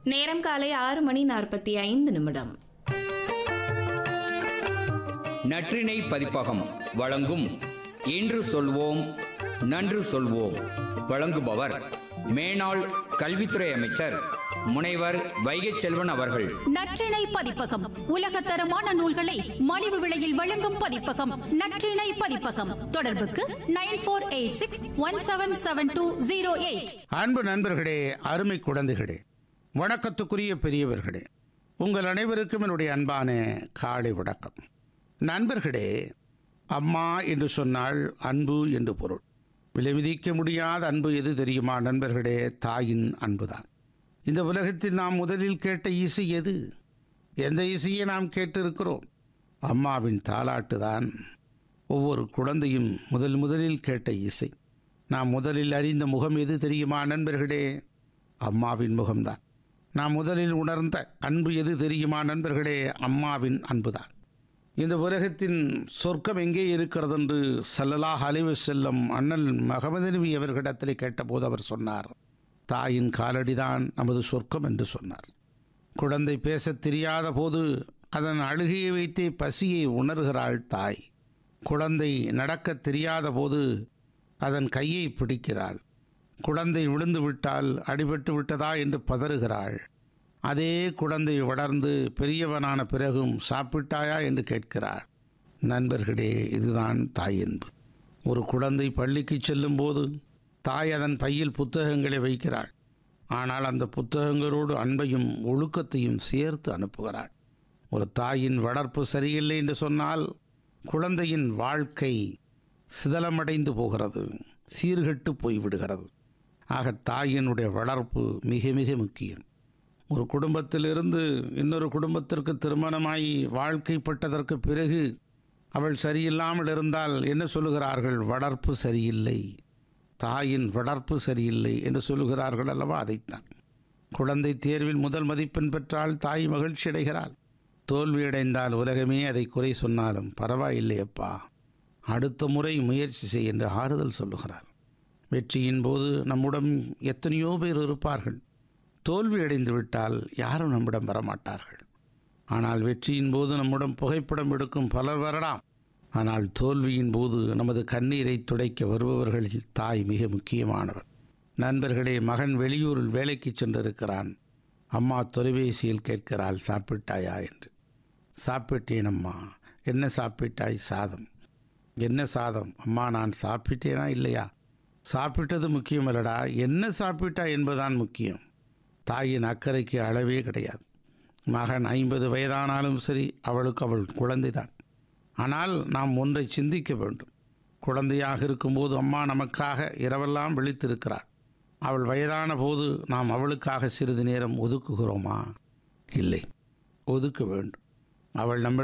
நேரம் காலை ஆறு மணி நாற்பத்தி ஐந்து நிமிடம் நற்றினை பதிப்பகம் வழங்கும் இன்று சொல்வோம் நன்று சொல்வோம் வழங்குபவர் மேனாள் கல்வித்துறை அமைச்சர் முனைவர் வைகை செல்வன் அவர்கள் நற்றினை பதிப்பகம் உலகத்தரமான நூல்களை மலிவு விலையில் வழங்கும் பதிப்பகம் நற்றினை பதிப்பகம் தொடர்புக்கு nine four eight six one seven seven two zero eight அன்பு நண்பர்களே அருமை குழந்தைகளே வணக்கத்துக்குரிய பெரியவர்களே உங்கள் அனைவருக்கும் என்னுடைய அன்பான காலை வணக்கம் நண்பர்களே அம்மா என்று சொன்னால் அன்பு என்று பொருள் விலைமதிக்க முடியாத அன்பு எது தெரியுமா நண்பர்களே தாயின் அன்புதான் இந்த உலகத்தில் நாம் முதலில் கேட்ட இசை எது எந்த இசையை நாம் கேட்டிருக்கிறோம் அம்மாவின் தாலாட்டு தான் ஒவ்வொரு குழந்தையும் முதல் முதலில் கேட்ட இசை நாம் முதலில் அறிந்த முகம் எது தெரியுமா நண்பர்களே அம்மாவின் முகம்தான் நாம் முதலில் உணர்ந்த அன்பு எது தெரியுமா நண்பர்களே அம்மாவின் அன்புதான் இந்த உலகத்தின் சொர்க்கம் எங்கே இருக்கிறது என்று சல்லலாஹ் அலைவு செல்லம் அண்ணல் மகமது நபி அவர்களிடத்திலே கேட்டபோது அவர் சொன்னார் தாயின் காலடிதான் நமது சொர்க்கம் என்று சொன்னார் குழந்தை பேசத் தெரியாத போது அதன் அழுகையை வைத்தே பசியை உணர்கிறாள் தாய் குழந்தை நடக்கத் தெரியாத போது அதன் கையை பிடிக்கிறாள் குழந்தை விழுந்து விட்டால் அடிபட்டு விட்டதா என்று பதறுகிறாள் அதே குழந்தை வளர்ந்து பெரியவனான பிறகும் சாப்பிட்டாயா என்று கேட்கிறாள் நண்பர்களே இதுதான் தாய் அன்பு ஒரு குழந்தை பள்ளிக்கு செல்லும்போது தாய் அதன் பையில் புத்தகங்களை வைக்கிறாள் ஆனால் அந்த புத்தகங்களோடு அன்பையும் ஒழுக்கத்தையும் சேர்த்து அனுப்புகிறாள் ஒரு தாயின் வளர்ப்பு சரியில்லை என்று சொன்னால் குழந்தையின் வாழ்க்கை சிதலமடைந்து போகிறது சீர்கெட்டு போய்விடுகிறது ஆக தாயினுடைய வளர்ப்பு மிக மிக முக்கியம் ஒரு குடும்பத்திலிருந்து இன்னொரு குடும்பத்திற்கு திருமணமாகி வாழ்க்கைப்பட்டதற்கு பிறகு அவள் சரியில்லாமல் இருந்தால் என்ன சொல்லுகிறார்கள் வளர்ப்பு சரியில்லை தாயின் வளர்ப்பு சரியில்லை என்று சொல்லுகிறார்கள் அல்லவா அதைத்தான் குழந்தை தேர்வில் முதல் மதிப்பெண் பெற்றால் தாய் மகிழ்ச்சி அடைகிறாள் தோல்வியடைந்தால் உலகமே அதை குறை சொன்னாலும் பரவாயில்லை அப்பா அடுத்த முறை முயற்சி செய் என்று ஆறுதல் சொல்லுகிறாள் வெற்றியின் போது நம்முடன் எத்தனையோ பேர் இருப்பார்கள் தோல்வி அடைந்து விட்டால் யாரும் நம்மிடம் வரமாட்டார்கள் ஆனால் வெற்றியின் போது நம்முடன் புகைப்படம் எடுக்கும் பலர் வரலாம் ஆனால் தோல்வியின் போது நமது கண்ணீரை துடைக்க வருபவர்களில் தாய் மிக முக்கியமானவர் நண்பர்களே மகன் வெளியூரில் வேலைக்கு சென்றிருக்கிறான் அம்மா தொலைபேசியில் கேட்கிறாள் சாப்பிட்டாயா என்று சாப்பிட்டேன் அம்மா என்ன சாப்பிட்டாய் சாதம் என்ன சாதம் அம்மா நான் சாப்பிட்டேனா இல்லையா சாப்பிட்டது முக்கியமல்லடா என்ன சாப்பிட்டா என்பதுதான் முக்கியம் தாயின் அக்கறைக்கு அளவே கிடையாது மகன் ஐம்பது வயதானாலும் சரி அவளுக்கு அவள் குழந்தைதான் ஆனால் நாம் ஒன்றை சிந்திக்க வேண்டும் குழந்தையாக இருக்கும்போது அம்மா நமக்காக இரவெல்லாம் விழித்திருக்கிறாள் அவள் வயதான போது நாம் அவளுக்காக சிறிது நேரம் ஒதுக்குகிறோமா இல்லை ஒதுக்க வேண்டும் அவள் நம்ம